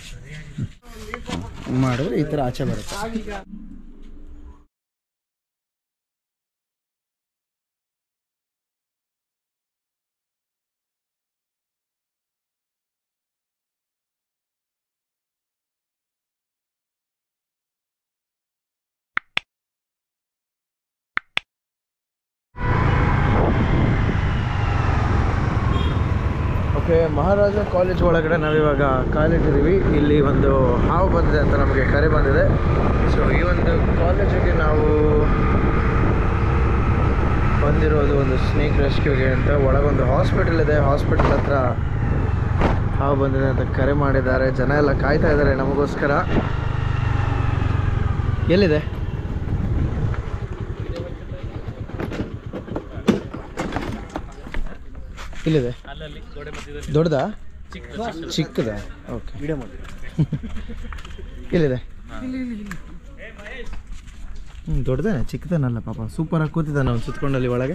ಮಾಡಿದ್ರೆ ಈ ಥರ ಆಚೆ ಬರುತ್ತೆ ಓಕೆ ಮಹಾರಾಜ ಕಾಲೇಜ್ ಒಳಗಡೆ ನಾವಿವಾಗ ಕಾಲಿಟ್ಟಿದ್ದೀವಿ ಇಲ್ಲಿ ಒಂದು ಹಾವು ಬಂದಿದೆ ಅಂತ ನಮಗೆ ಕರೆ ಬಂದಿದೆ ಸೊ ಈ ಒಂದು ಕಾಲೇಜಿಗೆ ನಾವು ಬಂದಿರೋದು ಒಂದು ಸ್ನೇಕ್ ರೆಸ್ಕ್ಯೂಗೆ ಅಂತ ಒಳಗೊಂದು ಹಾಸ್ಪಿಟಲ್ ಇದೆ ಹಾಸ್ಪಿಟಲ್ ಹತ್ರ ಹಾವು ಬಂದಿದೆ ಅಂತ ಕರೆ ಮಾಡಿದ್ದಾರೆ ಜನ ಎಲ್ಲ ಕಾಯ್ತಾ ಇದ್ದಾರೆ ನಮಗೋಸ್ಕರ ಎಲ್ಲಿದೆ ಇಲ್ಲಿದೆ ದೊಡ್ಡದಾ ಚಿಕ್ಕದಾ ಓಕೆ ಮೀಡಿಯಮ್ ಇಲ್ಲಿದೆ ಹ್ಞೂ ದೊಡ್ಡದೇನೆ ಚಿಕ್ಕದೇನಲ್ಲ ಪಾಪ ಸೂಪರಾಗಿ ಕೂತಿದ್ದಾನೆ ಅವ್ನು ಸುತ್ಕೊಂಡಲ್ಲಿ ಒಳಗೆ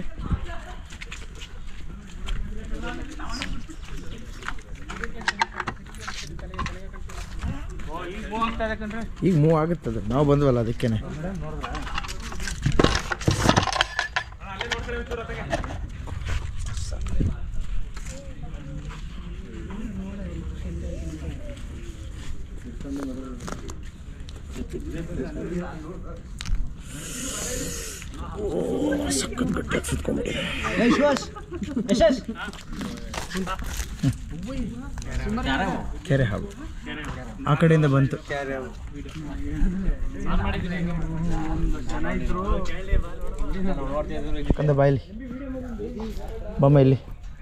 ಈಗ ಮೂವ್ ಆಗುತ್ತದೆ ನಾವು ಬಂದ್ವಲ್ಲ ಅದಕ್ಕೇನೆ ಸಖತ್ ಗಟ್ಟಿಯಾಗಿ ಸುತ್ಕೊಂಡ್ಬಿಟ್ಟಿದೆ ಕೆರೆ ಹಾವು ಆ ಕಡೆಯಿಂದ ಬಂತು ಕಂದ ಬಾಯಲ್ಲಿ ಬಮ್ಮ ಇಲ್ಲಿ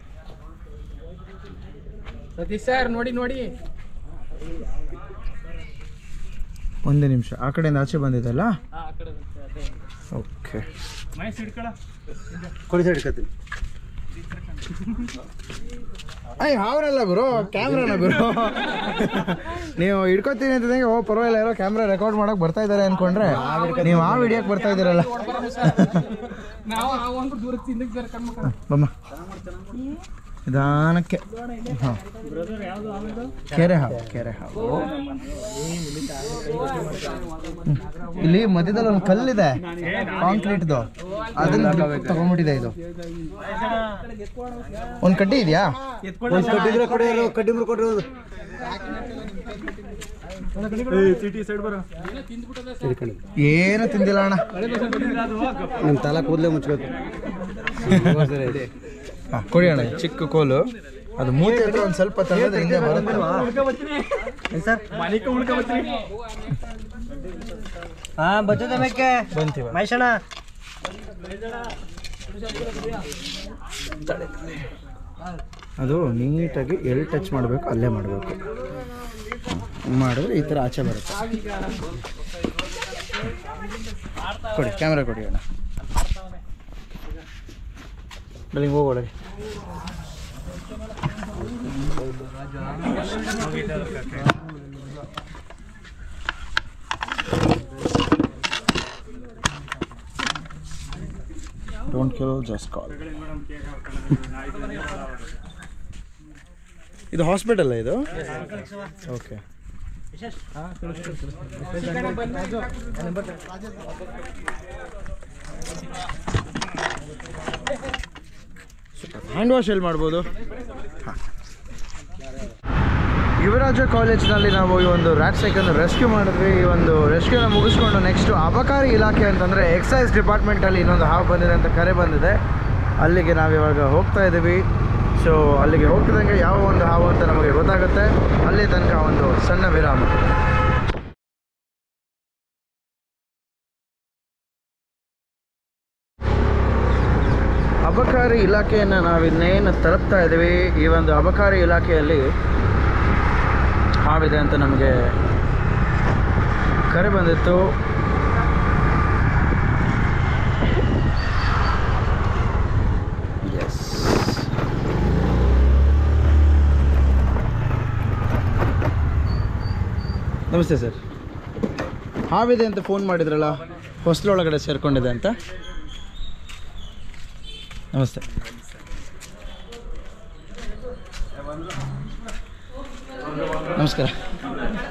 ಸತೀಶ್ ಸರ್ ನೋಡಿ ನೋಡಿ ಒಂದೇ ನಿಮಿಷ ಆ ಕಡೆಯಿಂದ ಆಚೆ ಬಂದಿದ್ದಲ್ಲ ಓಕೆ ಕೊಡಿ ಸೈಡ್ ಕತ್ತೀನಿ ಅಯ್ಯ ಹಾವ್ರಲ್ಲ ಗುರು ಕ್ಯಾಮ್ರಾನ ಗುರು ನೀವು ಹಿಡ್ಕೊತೀನಿ ಅಂತಂದಂಗೆ ಓ ಪರವಾಗಿಲ್ಲ ಯಾರೋ ಕ್ಯಾಮ್ರಾ ರೆಕಾರ್ಡ್ ಮಾಡಕ್ ಬರ್ತಾ ಇದ್ದಾರೆ ಅನ್ಕೊಂಡ್ರೆ ನೀವು ಆ ವಿಡಿಯೋಕ್ಕೆ ಬರ್ತಾ ಇದ್ದೀರಲ್ಲ ನಾವು ಆ ಒಂದು ದೂರ ತಿಂದಕ್ಕೆ ಬೇರೆ ಕಣ್ಮಕ್ಳು ಬಮ್ಮ ನಿಧಾನಕ್ಕೆ ಹಾಂ ಕೆರೆ ಹಾವು ಕೆರೆ ಹಾವು ಹ್ಮ್. ಇಲ್ಲಿ ಮಧ್ಯದಲ್ಲಿ ಒಂದು ಕಲ್ಲಿದೆ ಕಾಂಕ್ರೀಟ್ದು ಅದನ್ನ ತಗೊಂಡ್ಬಿಟ್ಟಿದೆ ಇದು ಒಂದು ಕಡ್ಡಿ ಇದೆಯಾ ಏನು ತಿಂದಿಲ್ಲ ಅಣ್ಣ ನಿಮ್ಮ ತಲೆ ಕೂದಲೇ ಮುಚ್ಬೇಕು ಹಾ, ಕೊಡಿ ಅಣ್ಣ ಈ ಚಿಕ್ಕ ಕೋಲು ಅದು ಮೂತಿ ಹತ್ರ ಒಂದು ಸ್ವಲ್ಪ ತಗೊಂಡ್ರೆ ಹಿಂಗೆ ಬರುತ್ತೆ ಸರ್ ಹಾ ಬರ್ತದೆ ಮೇಕೆ ಬಂತೀವ ಮಹೇಶಣ್ಣ ಅದು ನೀಟಾಗಿ ಎಲ್ಲಿ ಟಚ್ ಮಾಡಬೇಕು ಅಲ್ಲೇ ಮಾಡಬೇಕು ಮಾಡಿದ್ರೆ ಈ ಥರ ಆಚೆ ಬರುತ್ತೆ ಕೊಡಿ ಕ್ಯಾಮ್ರಾ ಕೊಡಿ ಅಣ್ಣ ಬೆಳಿಗ್ಗೆ ಹೋಗೊಳಗೆ ಡೋಂಟ್ ಕಿಲ್ ಜಸ್ಟ್ ಕಾಲ್ ಇದು ಹಾಸ್ಪಿಟಲ್ ಇದು ಓಕೆ ಹ್ಯಾಂಡ್ ವಾಶ್ ಎಲ್ಲಿ ಮಾಡ್ಬೋದು ಯುವರಾಜ ಕಾಲೇಜ್ನಲ್ಲಿ ನಾವು ಈ ಒಂದು ರ್ಯಾಟ್ ಸೈಕಲ್ ರೆಸ್ಕ್ಯೂ ಮಾಡಿದ್ವಿ ಈ ಒಂದು ರೆಸ್ಕ್ಯೂನ ಮುಗಿಸ್ಕೊಂಡು ನೆಕ್ಸ್ಟ್ ಅಬಕಾರಿ ಇಲಾಖೆ ಅಂತಂದರೆ ಎಕ್ಸೈಸ್ ಡಿಪಾರ್ಟ್ಮೆಂಟಲ್ಲಿ ಇನ್ನೊಂದು ಹಾವು ಬಂದಿದೆ ಅಂತ ಕರೆ ಬಂದಿದೆ ಅಲ್ಲಿಗೆ ನಾವಿವಾಗ ಹೋಗ್ತಾ ಇದ್ದೀವಿ ಸೊ ಅಲ್ಲಿಗೆ ಹೋಗ್ತಿದ್ದಂಗೆ ಯಾವ ಒಂದು ಹಾವು ಅಂತ ನಮಗೆ ಗೊತ್ತಾಗುತ್ತೆ ಅಲ್ಲಿ ತನಕ ಒಂದು ಸಣ್ಣ ವಿರಾಮ ಅಬಕಾರಿ ಇಲಾಖೆಯನ್ನು ನಾವಿನ್ನೇನು ತಲುಪ್ತಾ ಇದ್ದೀವಿ ಈ ಒಂದು ಅಬಕಾರಿ ಇಲಾಖೆಯಲ್ಲಿ ಹಾವಿದೆ ಅಂತ ನಮಗೆ ಕರೆ ಬಂದಿತ್ತು ಎಸ್ ನಮಸ್ತೆ ಸರ್ ಹಾವಿದೆ ಅಂತ ಫೋನ್ ಮಾಡಿದ್ರಲ್ಲ ಹೊಸ್ಲೊಳಗಡೆ ಸೇರ್ಕೊಂಡಿದೆ ಅಂತ ನಮಸ್ತೆ ನಮಸ್ಕಾರ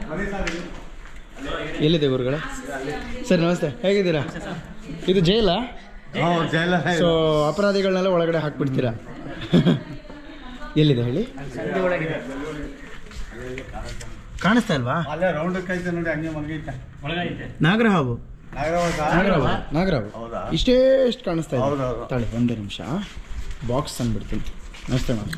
ಎಲ್ಲಿದೆ ಗುರುಗಳೇ ಸರ್ ನಮಸ್ತೆ ಹೇಗಿದ್ದೀರಾ ಇದು ಜೈಲಾ ಸೊ ಅಪರಾಧಿಗಳನ್ನೆಲ್ಲ ಒಳಗಡೆ ಹಾಕ್ಬಿಡ್ತೀರಾ ಎಲ್ಲಿದೆ ಹೇಳಿ ಕಾಣಿಸ್ತಾ ಇಲ್ವಾ ಅಲ್ಲೇ ರೌಂಡ್ ಐತೆ ನೋಡಿ ಹಂಗೆ ಮಲಗೈತೆ ನಾಗರಹಾವು ನಾಗರಹಾವು ನಾಗರಹಾವು ಹೌದಾ? ಇಷ್ಟೇ ಎಷ್ಟು ಕಾಣಿಸ್ತಾ ಇದೆ ಹೌದೌದು. ತಾಳಿ ಒಂದೇ ನಿಮಿಷ ಬಾಕ್ಸ್ ತಂದ್ಬಿಡ್ತೀನಿ ನಮಸ್ತೆ ಮಾಡಿ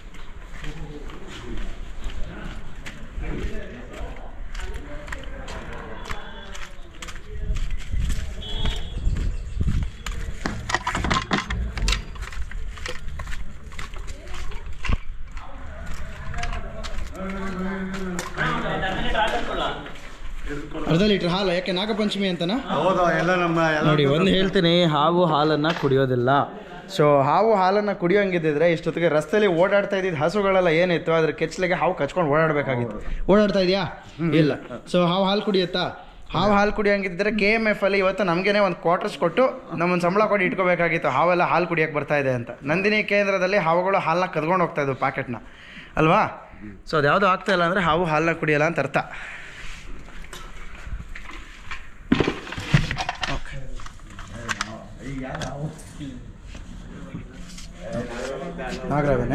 ಅರ್ಧ ಲೀಟ್ರ್ ಹಾಲು ಯಾಕೆ ನಾಗಪಂಚಮಿ ಅಂತನಾ ಹೌದು ಎಲ್ಲ ನಮ್ಮ ಎಲ್ಲ ನೋಡಿ ಒಂದು ಹೇಳ್ತೀನಿ ಹಾವು ಹಾಲನ್ನು ಕುಡಿಯೋದಿಲ್ಲ ಸೊ ಹಾವು ಹಾಲನ್ನು ಕುಡಿಯೋಂಗಿದ್ದಿದ್ರೆ ಇಷ್ಟೊತ್ತಿಗೆ ರಸ್ತೆಯಲ್ಲಿ ಓಡಾಡ್ತಾ ಇದ್ದಿದ್ದು ಹಸುಗಳೆಲ್ಲ ಏನಿತ್ತು ಅದ್ರ ಕೆಚ್ಚಲಿಗೆ ಹಾವು ಕಚ್ಕೊಂಡು ಓಡಾಡಬೇಕಾಗಿತ್ತು ಓಡಾಡ್ತಾ ಇದೆಯಾ ಇಲ್ಲ ಸೊ ಹಾವು ಹಾಲು ಕುಡಿಯುತ್ತಾ ಹಾವು ಹಾಲು ಕುಡಿಯೋಂಗಿದ್ದರೆ ಕೆ ಎಮ್ ಎಫ್ ಅಲ್ಲಿ ಇವತ್ತು ನಮಗೇನೆ ಒಂದು ಕ್ವಾರ್ಟರ್ಸ್ ಕೊಟ್ಟು ನಮ್ಮೊಂದು ಸಂಬಳ ಕೊಟ್ಟು ಇಟ್ಕೋಬೇಕಾಗಿತ್ತು ಹಾವೆಲ್ಲ ಹಾಲು ಕುಡಿಯೋಕೆ ಬರ್ತಾ ಇದೆ ಅಂತ ನಂದಿನಿ ಕೇಂದ್ರದಲ್ಲಿ ಹಾವುಗಳು ಹಾಲನ್ನ ಕದ್ಕೊಂಡು ಹೋಗ್ತಾ ಇದ್ವು ಪ್ಯಾಕೆಟ್ನ ಅಲ್ವಾ ಸೊ ಅದು ಯಾವುದೂ ಆಗ್ತಾ ಇಲ್ಲ ಅಂದರೆ ಹಾವು ಹಾಲನ್ನ ಕುಡಿಯಲ್ಲ ಅಂತ ಅರ್ಥ ನಾಗರಾವೇನೆ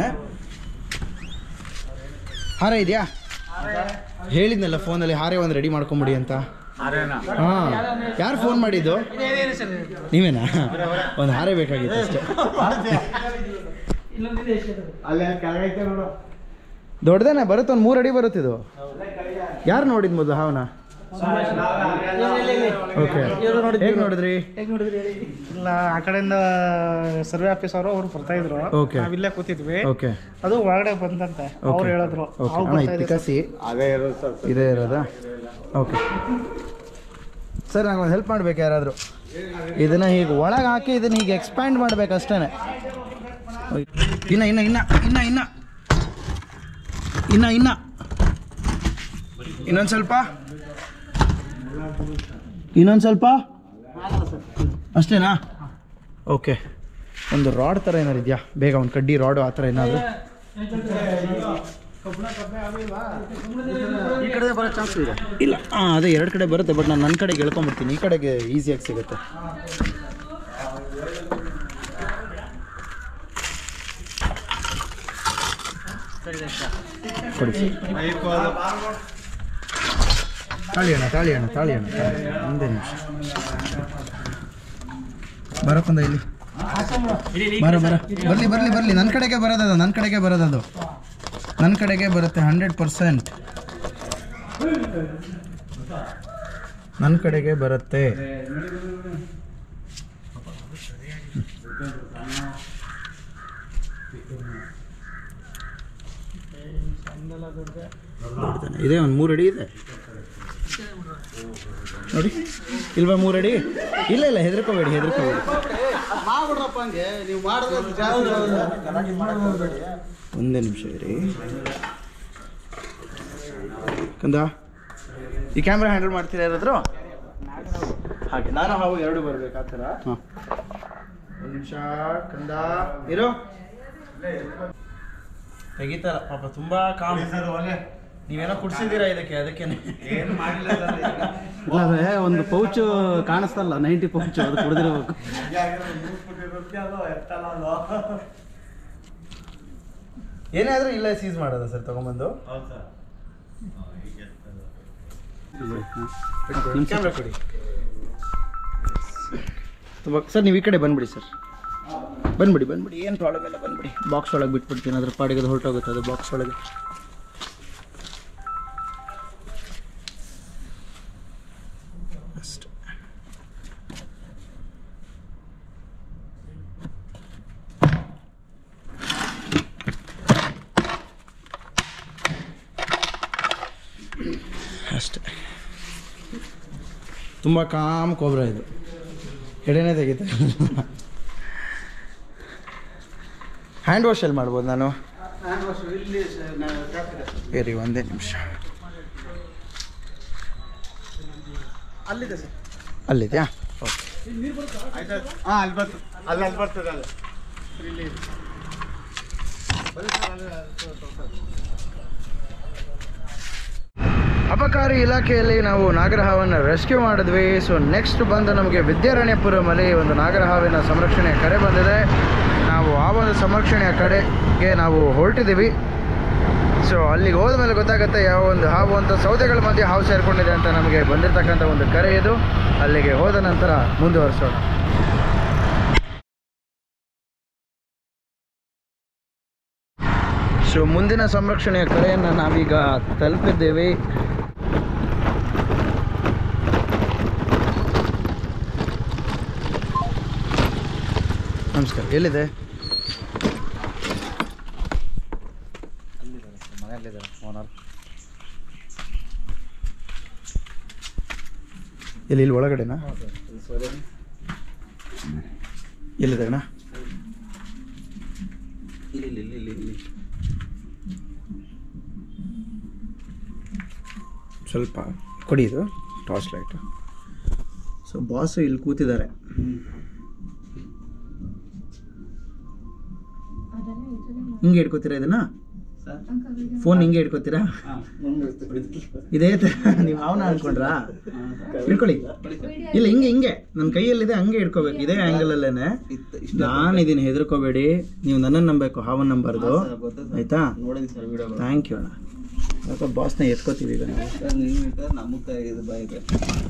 ಹಾರ ಇದೆಯಾ ಹೇಳಿದ್ನಲ್ಲ ಫೋನಲ್ಲಿ ಹಾರೆ ಒಂದು ರೆಡಿ ಮಾಡ್ಕೊಂಬಿಡಿ ಅಂತ ಹಾಂ ಯಾರು ಫೋನ್ ಮಾಡಿದ್ದು ನೀವೇನಾ ಒಂದು ಹಾರೆ ಬೇಕಾಗಿತ್ತು ಅಷ್ಟೇ ಅಲ್ಲೇ ಕೆಳಗೈತೆ ನೋಡು ದೊಡ್ಡದೇನೆ ಬರುತ್ತೆ ಒಂದು ಮೂರು ಅಡಿ ಬರುತ್ತಿದು ಯಾರು ನೋಡಿದ್ ಮೊದಲು ಹಾವನ ಓಕೆ ಹೇಗೆ ನೋಡಿದ್ರಿ ಇಲ್ಲ ಆ ಕಡೆಯಿಂದ ಸರ್ವೆ ಆಫೀಸ್ ಅವರು ಅವ್ರು ಬರ್ತಾ ಇದ್ರು Okay. ನಾವಿಲ್ಲೇ ಕೂತಿದ್ವಿ ಓಕೆ ಅದು ಒಳಗಡೆ ಬಂದಂತೆ ಅವ್ರು ಹೇಳಿದ್ರು ಓಕೆ ಹಾವು ಅಣ್ಣ ಬರ್ತಾ ಇದೆ ಇತ್ತಿಕಾಸಿ ಅದೇ ಇರೋದು ಸರ್ ಇದೇ ಇರೋದಾ ಓಕೆ ಸರ್ ನಂಗೆ ಒಂದು ಹೆಲ್ಪ್ ಮಾಡ್ಬೇಕು ಯಾರಾದರೂ ಇದನ್ನು ಹೀಗೆ ಒಳಗೆ ಹಾಕಿ ಇದನ್ನು ಹೀಗೆ ಎಕ್ಸ್ಪ್ಯಾಂಡ್ ಮಾಡ್ಬೇಕು ಅಷ್ಟೇ ಇನ್ನ ಇನ್ನ ಇನ್ನ ಇನ್ನ ಇನ್ನ ಇನ್ನ ಇನ್ನ ಇನ್ನೊಂದು ಸ್ವಲ್ಪ ಇನ್ನೊಂದು ಸ್ವಲ್ಪ ಅಷ್ಟೇನಾ ಓಕೆ ಒಂದು ರಾಡ್ ಥರ ಏನಾರು ಇದೆಯಾ ಬೇಗ ಒಂದು ಕಡ್ಡಿ ರಾಡು ಆ ಥರ ಏನಾದರೂ ಈ ಕಡೆ ಬರೋ ಚಾನ್ಸ್ ಇದೆ ಇಲ್ಲ ಹಾಂ ಅದೇ ಎರಡು ಕಡೆ ಬರುತ್ತೆ ಬಟ್ ನಾನು ನನ್ನ ಕಡೆಗೆ ಎಳ್ಕೊಂಬಿಡ್ತೀನಿ ಈ ಕಡೆಗೆ ಈಸಿಯಾಗಿ ಸಿಗುತ್ತೆ ಕೊಡಿ ತಾಳಿ ಅಣ್ಣ ತಾಳಿ ಅಣ್ಣ ತಾಳಿ ಅಣ್ಣ ತಾಳಿ. ಒಂದೇ ನಿಮಿಷ ಬರಪ್ಪಂದ ಇಲ್ಲಿ ಬರ ಬರ ಬರಲಿ ಬರಲಿ ಬರಲಿ ನನ್ನ ಕಡೆಗೆ ಬರೋದದು ನನ್ನ ಕಡೆಗೆ ಬರೋದದು ನನ್ನ ಕಡೆಗೆ ಬರುತ್ತೆ ಹಂಡ್ರೆಡ್ ಪರ್ಸೆಂಟ್ ನನ್ನ ಕಡೆಗೆ ಬರುತ್ತೆ ದೊಡ್ಡದಾನೆ. ಇದೆ ಒಂದು ಮೂರು ಅಡಿ ಇದೆ ನೋಡಿ ಇಲ್ವಾ ಮೂರು ಅಡಿ ಇಲ್ಲ ಇಲ್ಲ ಹೆದರ್ಕೋಬೇಡಿ ಹೆದರ್ಕೋಬೇಡಿ ಮಾಡ್ಬಿಡ್ರಪ್ಪ ಹಂಗೆ ನೀವು ಮಾಡಿದ್ರೆ ಒಂದೇ ನಿಮಿಷ ಇರಿ ಕಂದ ಈ ಕ್ಯಾಮ್ರಾ ಹ್ಯಾಂಡಲ್ ಮಾಡ್ತೀರಾ ಯಾರಾದ್ರು ಹಾಗೆ ನಾನು ಹಾವು ಎರಡು ಬರ್ಬೇಕು ಆ ಥರ ಒಂದು ನಿಮಿಷ ಕಂದ ಇರು ತೆಗಿತಾರ ಪಾಪ ತುಂಬಾ ಕಾಮ್ ನೀವೇನೋ ಕುಡ್ಸಿದ್ದೀರಾ ಇದಕ್ಕೆ ಅದಕ್ಕೇನೆ ಏನು ಮಾಡಿಲ್ಲ ಇಲ್ಲ ಅದೇ ಒಂದು ಪೌಚ್ ಕಾಣಿಸ್ತಲ್ಲ ನೈಂಟಿ ಪೌಚ್ ಅದು ಕುಡಿದಿರ್ಬೇಕು ಏನೇ ಆದ್ರೂ ಇಲ್ಲೇ ಸೀಸ್ ಮಾಡೋದ ಸರ್ ತಗೊಂಬಂದು ಕ್ಯಾಮ್ರಾ ಕೊಡಿ ತುಂಬ ಸರ್ ನೀವು ಈ ಕಡೆ ಬಂದ್ಬಿಡಿ ಸರ್ ಬಂದ್ಬಿಡಿ ಬಂದ್ಬಿಡಿ ಏನು ಪ್ರಾಬ್ಲಮ್ ಇಲ್ಲ ಬಂದ್ಬಿಡಿ ಬಾಕ್ಸ್ ಒಳಗೆ ಬಿಟ್ಬಿಡ್ತೀನಿ ಅದ್ರ ಪಾಡಿಗೆ ಅದು ಹೊರಟೋಗುತ್ತೆ ಅದು ಬಾಕ್ಸ್ ಒಳಗೆ ಅಷ್ಟೆ ಅಷ್ಟೆ ತುಂಬ ಕಾಮ್ ಕೊಬ್ರ ಇದು ಎಡೆನೇ ತೆಗಿತಾ ಹ್ಯಾಂಡ್ ವಾಶ್ ಎಲ್ಲಿ ಮಾಡ್ಬೋದು ನಾನು ಇರಿ ಒಂದೇ ನಿಮಿಷ ಅಲ್ಲಿದೆ ಸರ್ ಅಲ್ಲಿದೆಯಾ ಓಕೆ ಹಾಂ ಅಲ್ಲಿ ಬರ್ತದೆ ಅಲ್ಲಿ ಅಲ್ಲಿ ಬರ್ತದೆ ಅಲ್ಲಿ ಅಬಕಾರಿ ಇಲಾಖೆಯಲ್ಲಿ ನಾವು ನಾಗರಹಾವನ್ನು ರೆಸ್ಕ್ಯೂ ಮಾಡಿದ್ವಿ ಸೊ ನೆಕ್ಸ್ಟ್ ಬಂದು ನಮಗೆ ವಿದ್ಯಾರಣ್ಯಪುರಮಲ್ಲಿ ಒಂದು ನಾಗರಹಾವಿನ ಸಂರಕ್ಷಣೆಯ ಕರೆ ಬಂದಿದೆ ನಾವು ಆ ಒಂದು ಸಂರಕ್ಷಣೆಯ ಕಡೆಗೆ ನಾವು ಹೊರಟಿದ್ದೀವಿ ಸೊ ಅಲ್ಲಿಗೆ ಹೋದ ಮೇಲೆ ಗೊತ್ತಾಗುತ್ತೆ ಯಾವ ಒಂದು ಹಾವು ಅಂತ ಸೌದೆಗಳ ಮಧ್ಯೆ ಹಾವು ಸೇರಿಕೊಂಡಿದೆ ಅಂತ ನಮಗೆ ಬಂದಿರತಕ್ಕಂಥ ಒಂದು ಕರೆ ಇದು ಅಲ್ಲಿಗೆ ಹೋದ ನಂತರ ಮುಂದುವರಿಸೋಣ ಸೊ ಮುಂದಿನ ಸಂರಕ್ಷಣೆಯ ಕರೆಯನ್ನು ನಾವೀಗ ತಲುಪಿದ್ದೇವೆ ನಮಸ್ಕಾರ ಎಲ್ಲಿದೆ ಮನೆಯಲ್ಲಿದ್ದಾರೆ ಓನರ್ ಎಲ್ಲಿ ಇಲ್ಲಿ ಒಳಗಡೆನಾ ಎಲ್ಲಿದೆ ಅಣ್ಣ ಇಲ್ಲಿ ಇಲ್ಲಿ ಇಲ್ಲಿ ಇಲ್ಲಿ ಸ್ವಲ್ಪ ಕೊಡಿ ಇದು ಟಾರ್ಚ್ ಲೈಟು ಸೊ ಬಾಸು ಇಲ್ಲಿ ಕೂತಿದ್ದಾರೆ ಹಿಂಗೆ ಇಟ್ಕೋತೀರಾ ಇದನ್ನ ಸರ್ ಫೋನ್ ಹಿಂಗೆ ಇಟ್ಕೋತೀರಾ ಹಾಂ ಇದೇ ಥರ ನೀವು ಅವನ ಅನ್ಕೊಂಡ್ರಾ ಇಟ್ಕೊಳ್ಳಿ ಇಲ್ಲ ಹಿಂಗೆ ಹಿಂಗೆ ನನ್ನ ಕೈಯಲ್ಲಿದೆ ಹಂಗೆ ಇಟ್ಕೋಬೇಕು ಇದೇ ಆ್ಯಂಗಲಲ್ಲೇನೆ ನಾನು ಇದೀನಿ ಹೆದರ್ಕೋಬೇಡಿ ನೀವು ನನ್ನನ್ನು ನಂಬೇಕು ಹಾವನ್ ನಂಬರ್ದು ಆಯ್ತಾ ನೋಡಿದ್ವಿ ಸರ್ ವಿಡಿಯೋ ಥ್ಯಾಂಕ್ ಯು ಅಣ್ಣ ಯಾಕೋ ಬಾಸ್ನ ಎತ್ಕೋತೀವಿ ಈಗ ನಾವು ಸರ್ ನೀವು ಇಟ್ಟರೆ ನಮ್ಮ ಕೈ ಇದು ಬಾಯಿಗೆ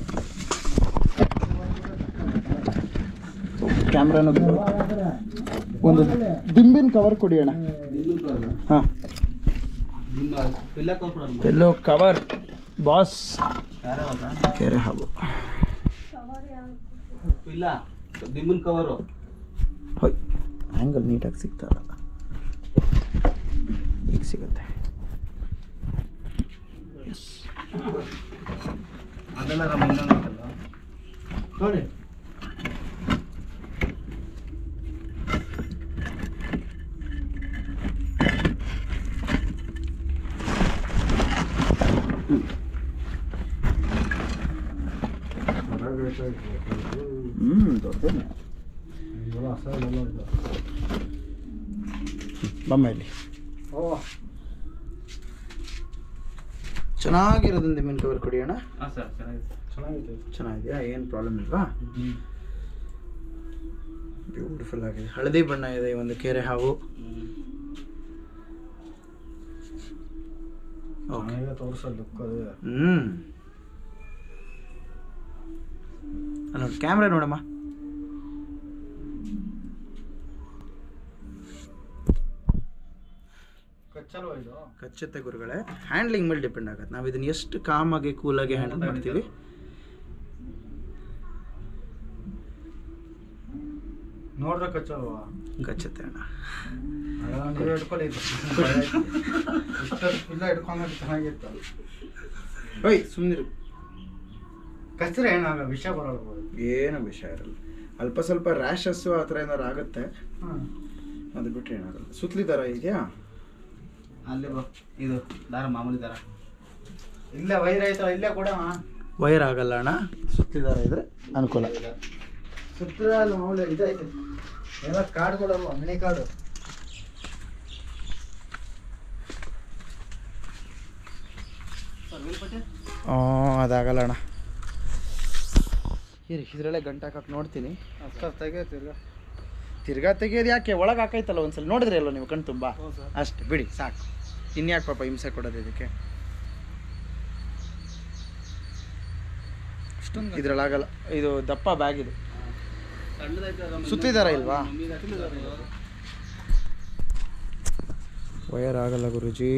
ಕ್ಯಾಮ್ರಾನು ಒಂದು ದಿಂಬಿನ ಕವರ್ ಕೊಡಿ ಅಣ್ಣ ಹಾಂ ನಿಮ್ಮ ಪಿಲ್ಲ ಕೊಡ್ಬಿಡೋಣ ಎಲ್ಲೋ ಕವರ್ ಬಾಸ್ ಯಾರೇ ಅಲ್ಲ ಕೆರೆ ಹಾವು ಪಿಲ್ಲ ದಿಮ್ಮನ್ ಕವರು ಹೊಯ್ ಆ್ಯಂಗಲ್ ನೀಟಾಗಿ ಸಿಗ್ತಾರ ಈಗ ಸಿಗುತ್ತೆ ಎಸ್ ಅದೆಲ್ಲ ನಮ್ಮ ಇನ್ನೊಂದು ನೋಡಿ ಹ್ಮ್ ದೊಡ್ಡದೇನೆ ಬಮ್ಮ ಇಲ್ಲಿ ಚೆನ್ನಾಗಿರೋದೊಂದು ಮೀನು ಕವರ್ ಕೊಡಿ ಅಣ್ಣ ಹಾಂ ಸರ್ ಚೆನ್ನಾಗಿದೆ ಚೆನ್ನಾಗಿದೆಯಾ ಏನು ಪ್ರಾಬ್ಲಮ್ ಇಲ್ವಾ ಬ್ಯೂಟಿಫುಲ್ ಆಗಿದೆ ಹಳದಿ ಬಣ್ಣ ಇದೆ ಈ ಒಂದು ಕೆರೆ ಹಾವು ಹ್ಮ್ ಅಲ್ಲಿ ನೋಡಿ ಕ್ಯಾಮ್ರಾ ನೋಡಮ್ಮ ಕಚ್ಚತ್ತೆ ಗುರುಗಳೇ ಹ್ಯಾಂಡ್ಲಿಂಗ್ ಮೇಲೆ ಡಿಪೆಂಡ್ ಆಗುತ್ತೆ ನಾವು ಇದನ್ನ ಎಷ್ಟು ಕಾಮಾಗಿ ಕೂಲಾಗಿ ಹ್ಯಾಂಡಲ್ ಮಾಡ್ತೀವಿ ನೋಡ್ದೆ ಕಚ್ಚಲ್ವಾ ಕಚ್ಚತ್ತೆ ಅಣ್ಣ ನೀವೇ ಹಿಡ್ಕೊಳ್ಳಿ ಇದು. ಇಷ್ಟು ಇಲ್ಲ ಹಿಡ್ಕೊಂಡ್ರೆ ಚೆನ್ನಾಗಿತ್ತು ಓಯ್ ಸುಮ್ಮನಿರು ಕಚ್ಚಿದ್ರೆ ಏನಾಗ ವಿಷ ಬರಲ್ಲ ಏನು ವಿಷಯ ಇರಲ್ಲ ಅಲ್ಪ ಸ್ವಲ್ಪ ರ್ಯಾಶಸ್ಸು ಆ ಥರ ಏನಾರು ಆಗುತ್ತೆ ಹಾಂ ಅದು ಬಿಟ್ಟರೆ ಏನಾಗಲ್ಲ ಸುತ್ತಲಿ ದಾರ ಇದೆಯಾ ಅಲ್ಲಿ ಬಾ ಇದು ದಾರ ಮಾಮೂಲಿ ದಾರ ಇಲ್ಲೇ ವೈರ್ ಆಯ್ತಲ್ಲ ಇಲ್ಲೇ ಕೊಡವ ವೈರ್ ಆಗಲ್ಲ ಅಣ್ಣ ಸುತ್ತಲಿ ದಾರ ಇದ್ರೆ ಅನುಕೂಲ ಸುತ್ತ ಅಲ್ಲ ಮಾಮೂಲಿ ಇದೈತೆ ಎಲ್ಲ ಕಾರ್ಡ್ ಕೊಡಲ್ವ ಮಿನಿ ಕಾರ್ಡು ಹ್ಞೂ ಅದಾಗಲ್ಲ ಅಣ್ಣ ಇರಿ ಇದರಲ್ಲೇ ಗಂಟೆ ಹಾಕಕ್ಕೆ ನೋಡ್ತೀನಿ ತೆಗೀತಿಲ್ಲ ತಿರ್ಗಾ ತೆಗಿಯೋದು ಯಾಕೆ ಒಳಗೆ ಹಾಕೈತಲ್ಲ ಒಂದ್ಸಲ ನೋಡಿದ್ರಿ ಅಲ್ವ ನೀವು ಕಣ್ ತುಂಬ ಅಷ್ಟೇ ಬಿಡಿ ಸಾಕು ಇನ್ಯಾಕೆ ಪಾಪ ಹಿಂಸೆ ಕೊಡೋದು ಇದಕ್ಕೆ ಇದ್ರಲ್ಲಿ ಆಗಲ್ಲ ಇದು ದಪ್ಪ ಬ್ಯಾಗ್ ಇದು ಸುತ್ತಿದಾರ ಇಲ್ವಾ ವಯರ್ ಆಗಲ್ಲ ಗುರುಜಿ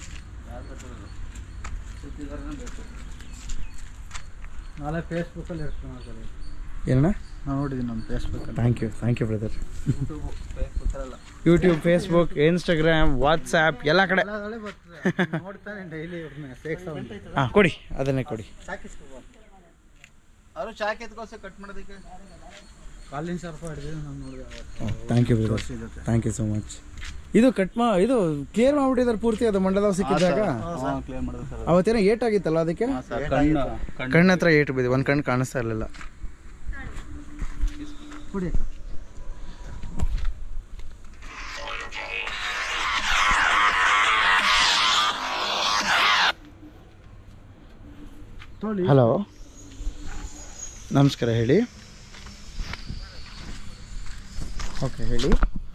ನಾಳೆ ಫೇಸ್ಬುಕ್ಕಲ್ಲಿ ಇರ್ತೀನಿ ಏನಣ್ಣ ನಾನು ನೋಡಿದ್ದೀನಿ ನಮ್ಮ ಫೇಸ್ಬುಕ್ಕಲ್ಲಿ thank you thank you brother YouTube Facebook Instagram WhatsApp ಎಲ್ಲ ಕಡೆ ಎಲ್ಲದರಲ್ಲೇ ಬರ್ತದೆ ನೋಡ್ತಾನೆ ಡೈಲಿ ಇವ್ರನ್ನ ಸೇಕ್ಸ ಹಾಂ ಕೊಡಿ ಅದನ್ನೇ ಕೊಡಿ ಅವರು ಚಾಕ್ ಎತ್ಕೋಸ ಕಟ್ ಮಾಡೋದಕ್ಕೆ ಕಾಲಿನ ಸರ್ಫ ಹಿಡಿದು ನಾನು ನೋಡಿದೆ thank you brother thank you so much ಇದು ಕಟ್ ಮಾ ಇದು ಕ್ಲಿಯರ್ ಮಾಡ್ಬಿಟ್ಟಿದ್ದಾರೆ ಪೂರ್ತಿ ಅದು ಮಂಡಲದಾಗ ಸಿಕ್ಕಿದಾಗ ಕ್ಲಿಯರ್ ಮಾಡೋದು ಸರ್ ಅವತ್ತೇನೋ ಏಟ್ ಆಗಿತ್ತಲ್ಲ ಅದಕ್ಕೆ ಕಣ್ಣು ಕಣ್ಣ ಹತ್ರ ಏಟ್ ಬಿದ್ದು ಒಂದು ಕಣ್ಣು ಕಾಣಿಸ್ತಾ ಇರಲಿಲ್ಲ ಕುಡಿ ಹಲೋ ನಮಸ್ಕಾರ ಹೇಳಿ ಓಕೆ ಹೇಳಿ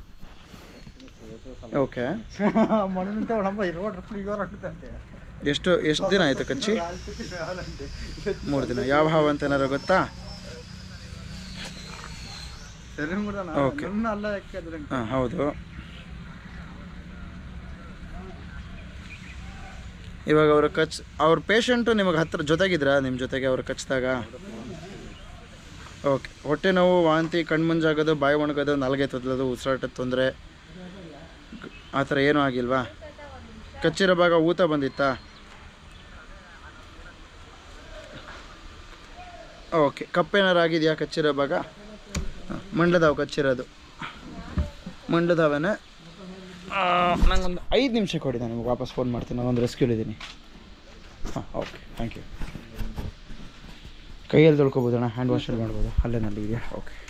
ಓಕೆ ಮಣ್ಣಿಂದ ಒಳಂಬ ಇರೋಡ್ರ ಫ್ರೀಗರ್ ಆಗ್ತಂತೆ ಎಷ್ಟು ಎಷ್ಟು ದಿನ ಆಯಿತು ಕಚ್ಚಿ ಮೂರು ದಿನ ಯಾವ ಹಾವು ಅಂತ ಏನಾರು ಗೊತ್ತಾ ಸರಿ ಮುಡೋಣ Okay. ನನ್ನ ಅಲ್ಲ ಯಾಕೆ ಹಾಂ ಹೌದು ಇವಾಗ ಅವ್ರ ಕಚ್ ಅವ್ರ ಪೇಷಂಟು ನಿಮಗೆ ಹತ್ರ ಜೊತೆಗಿದ್ರಾ ನಿಮ್ಮ ಜೊತೆಗೆ ಅವ್ರು ಕಚ್ಚಿದಾಗ ಓಕೆ ಹೊಟ್ಟೆ ನೋವು ವಾಂತಿ ಕಣ್ಮುಂಜಾಗೋದು ಬಾಯಿ ಒಣಗೋದು ನಾಲ್ಗೆ ತೊದಲೋದು ಉಸಿರಾಟದ ತೊಂದರೆ ಆ ಥರ ಏನೂ ಆಗಿಲ್ವಾ ಕಚ್ಚಿರೋ ಭಾಗ ಊತ ಬಂದಿತ್ತಾ ಓಕೆ ಕಪ್ಪೇನಾರು ಆಗಿದೆಯಾ ಕಚ್ಚಿರೋ ಭಾಗ ಹಾಂ, ಮಂಡ್ಲದಾವು ಕಚ್ಚಿರೋದು ಮಂಡ್ಲದಾವನೇ ನಂಗೊಂದು ಐದು ನಿಮಿಷ ಕೊಡಿ ನಾನು ನಿಮಗೆ ವಾಪಸ್ ಫೋನ್ ಮಾಡ್ತೀನಿ ನಾನೊಂದು ರೆಸ್ಕ್ಯೂಲಿದ್ದೀನಿ ಹಾಂ ಓಕೆ ಥ್ಯಾಂಕ್ ಯು ಕೈಯಲ್ಲಿ ತೊಳ್ಕೊಬೋದಣ್ಣ ಹ್ಯಾಂಡ್ ವಾಶಲ್ಲಿ ಮಾಡ್ಬೋದು ಅಲ್ಲೇ ನಲ್ಲಿ ಇದೆಯಾ ಓಕೆ